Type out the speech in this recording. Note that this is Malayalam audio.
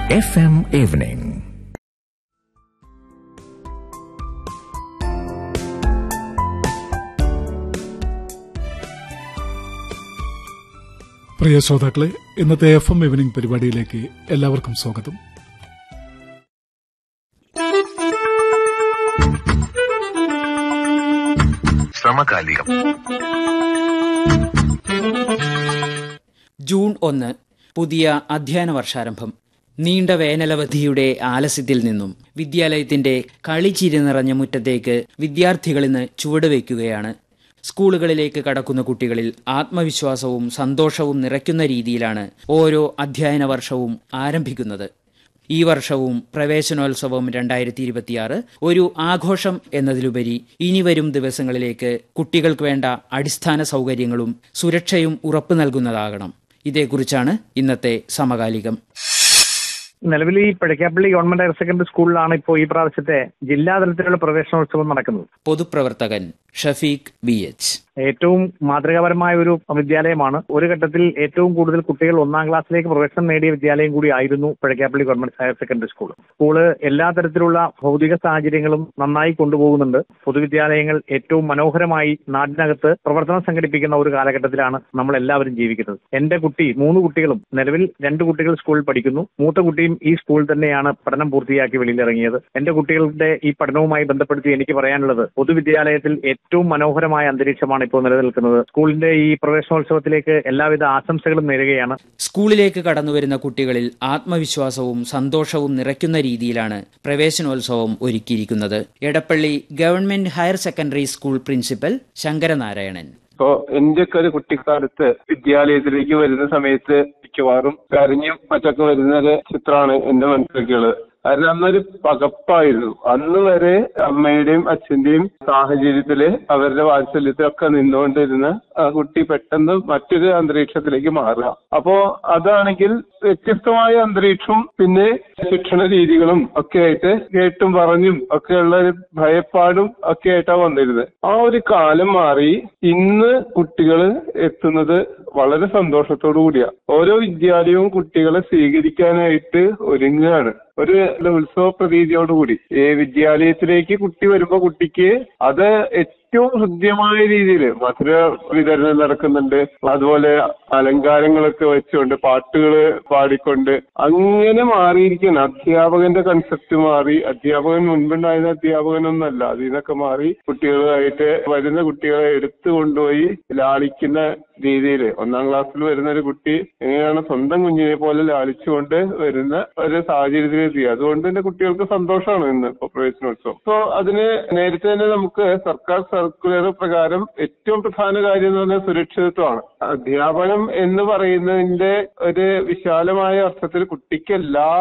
FM Evening. പ്രിയ ശ്രോതാക്കളെ ഇന്നത്തെ എഫ് എം ഈവനിംഗ് പരിപാടിയിലേക്ക് എല്ലാവർക്കും സ്വാഗതം സമകാലികം ജൂൺ ഒന്ന് പുതിയ അധ്യയന വർഷാരംഭം നീണ്ട വേനലവധിയുടെ ആലസ്യത്തിൽ നിന്നും വിദ്യാലയത്തിന്റെ കളിച്ചിരി നിറഞ്ഞ മുറ്റത്തേക്ക് വിദ്യാർത്ഥികൾ ഇന്ന് ചുവടുവെക്കുകയാണ് സ്കൂളുകളിലേക്ക് കടക്കുന്ന കുട്ടികളിൽ ആത്മവിശ്വാസവും സന്തോഷവും നിറയ്ക്കുന്ന രീതിയിലാണ് ഓരോ അധ്യയന വർഷവും ആരംഭിക്കുന്നത് ഈ വർഷവും പ്രവേശനോത്സവം രണ്ടായിരത്തി ഇരുപത്തിയാറ് ഒരു ആഘോഷം എന്നതിലുപരി ഇനി വരും ദിവസങ്ങളിലേക്ക് കുട്ടികൾക്ക് വേണ്ട അടിസ്ഥാന സൗകര്യങ്ങളും സുരക്ഷയും ഉറപ്പു നൽകുന്നതാകണം ഇതേക്കുറിച്ചാണ് ഇന്നത്തെ സമകാലികം നിലവിൽ ഈ പഴക്കാപ്പള്ളി ഗവൺമെന്റ് ഹയർ സെക്കൻഡറി സ്കൂളിലാണ് ഇപ്പോൾ ഈ പ്രാവശ്യത്തെ ജില്ലാതലത്തിലുള്ള പ്രവേശനോത്സവം നടക്കുന്നത് പൊതുപ്രവർത്തകൻ ഷഫീഖ് ബി എച്ച് ഏറ്റവും മാതൃകാപരമായ ഒരു വിദ്യാലയമാണ് ഒരു ഘട്ടത്തിൽ ഏറ്റവും കൂടുതൽ കുട്ടികൾ ഒന്നാം ക്ലാസ്സിലേക്ക് പ്രവേശനം നേടിയ വിദ്യാലയം കൂടി ആയിരുന്നു Pazhakappally government higher secondary school school എല്ലാ തരത്തിലുള്ള ഭൗതിക സാഹചര്യങ്ങളും നന്നായി കൊണ്ടുപോകുന്നുണ്ട് പൊതുവിദ്യാലയങ്ങൾ ഏറ്റവും മനോഹരമായി നാടിനകത്ത് പ്രവർത്തനം സംഘടിപ്പിക്കുന്ന ഒരു കാലഘട്ടത്തിലാണ് നമ്മൾ എല്ലാവരും ജീവിക്കുന്നത് എന്റെ കുട്ടി മൂന്ന് കുട്ടികളും നിലവിൽ രണ്ട് കുട്ടികൾ സ്കൂളിൽ പഠിക്കുന്നു മൂത്ത കുട്ടിയും ഈ സ്കൂളിൽ തന്നെയാണ് പഠനം പൂർത്തിയാക്കി വെളിയിലിറങ്ങിയത് എന്റെ കുട്ടികളുടെ ഈ പഠനവുമായി ബന്ധപ്പെടുത്തി എനിക്ക് പറയാനുള്ളത് പൊതുവിദ്യാലയത്തിൽ ഏറ്റവും മനോഹരമായ അന്തരീക്ഷമാണ് ഇപ്പോൾ നിലനിൽക്കുന്നത് സ്കൂളിന്റെ ഈ പ്രവേശനോത്സവത്തിലേക്ക് എല്ലാവിധ ആശംസകളും നേരുകയാണ് സ്കൂളിലേക്ക് കടന്നുവരുന്ന കുട്ടികളിൽ ആത്മവിശ്വാസവും സന്തോഷവും നിറയ്ക്കുന്ന രീതിയിലാണ് പ്രവേശനോത്സവം ഒരുക്കിയിരിക്കുന്നത് Edappally government higher secondary school principal Sankaranarayanan ഇപ്പോ എന്റെയൊക്കെ ഒരു കുട്ടിക്കാലത്ത് വിദ്യാലയത്തിലേക്ക് വരുന്ന സമയത്ത് മിക്കവാറും കരഞ്ഞും മറ്റൊക്കെ വരുന്ന ഒരു ചിത്രമാണ് എന്റെ മനസ്സിലേക്കുള്ളത് കാരണം അന്നൊരു പകപ്പായിരുന്നു അന്ന് വരെ അമ്മയുടെയും അച്ഛന്റെയും സാഹചര്യത്തില് അവരുടെ വാത്സല്യത്തിലൊക്കെ നിന്നുകൊണ്ടിരുന്ന ആ കുട്ടി പെട്ടെന്ന് മറ്റൊരു അന്തരീക്ഷത്തിലേക്ക് മാറുക അപ്പോ അതാണെങ്കിൽ വ്യത്യസ്തമായ അന്തരീക്ഷവും പിന്നെ ശിക്ഷണ രീതികളും ഒക്കെ ആയിട്ട് കേട്ടും പറഞ്ഞും ഒക്കെയുള്ള ഒരു ഭയപ്പാടും ഒക്കെ ആയിട്ടാണ് വന്നിരുന്നത് ആ ഒരു കാലം മാറി ഇന്ന് കുട്ടികൾ എത്തുന്നത് വളരെ സന്തോഷത്തോടു കൂടിയാ ഓരോ വിദ്യാലയവും കുട്ടികളെ സ്വീകരിക്കാനായിട്ട് ഒരുങ്ങുകയാണ് ഒരു ഉത്സവ പ്രതീതിയോടുകൂടി ഈ വിദ്യാലയത്തിലേക്ക് കുട്ടി വരുമ്പോ കുട്ടിക്ക് അത് ഏറ്റവും ഹൃദ്യമായ രീതിയിൽ മധുര വിതരണം നടക്കുന്നുണ്ട് അതുപോലെ അലങ്കാരങ്ങളൊക്കെ വെച്ചുകൊണ്ട് പാട്ടുകൾ പാടിക്കൊണ്ട് അങ്ങനെ മാറിയിരിക്കുന്നു അധ്യാപകന്റെ കൺസെപ്റ്റ് മാറി അധ്യാപകൻ മുൻപുണ്ടായിരുന്ന അധ്യാപകനൊന്നല്ല അതിൽ നിന്നൊക്കെ മാറി കുട്ടികളുമായിട്ട് വരുന്ന കുട്ടികളെ എടുത്തു കൊണ്ടുപോയി ലാളിക്കുന്ന രീതിയിൽ ഒന്നാം ക്ലാസ്സിൽ വരുന്ന ഒരു കുട്ടി എങ്ങനെയാണ് സ്വന്തം കുഞ്ഞിനെ പോലെ ലാളിച്ചുകൊണ്ട് വരുന്ന ഒരു സാഹചര്യത്തിലെത്തി അതുകൊണ്ട് തന്നെ കുട്ടികൾക്ക് സന്തോഷമാണ് ഇന്ന് ഇപ്പൊ പ്രവേശനോത്സവം സോ അതിന് നേരത്തെ തന്നെ നമുക്ക് സർക്കാർ സർക്കുലർ പ്രകാരം ഏറ്റവും പ്രധാന കാര്യം എന്ന് പറഞ്ഞാൽ സുരക്ഷിതത്വമാണ് അധ്യാപനം എന്ന് പറയുന്നതിന്റെ ഒരു വിശാലമായ അർത്ഥത്തിൽ കുട്ടിക്ക് എല്ലാ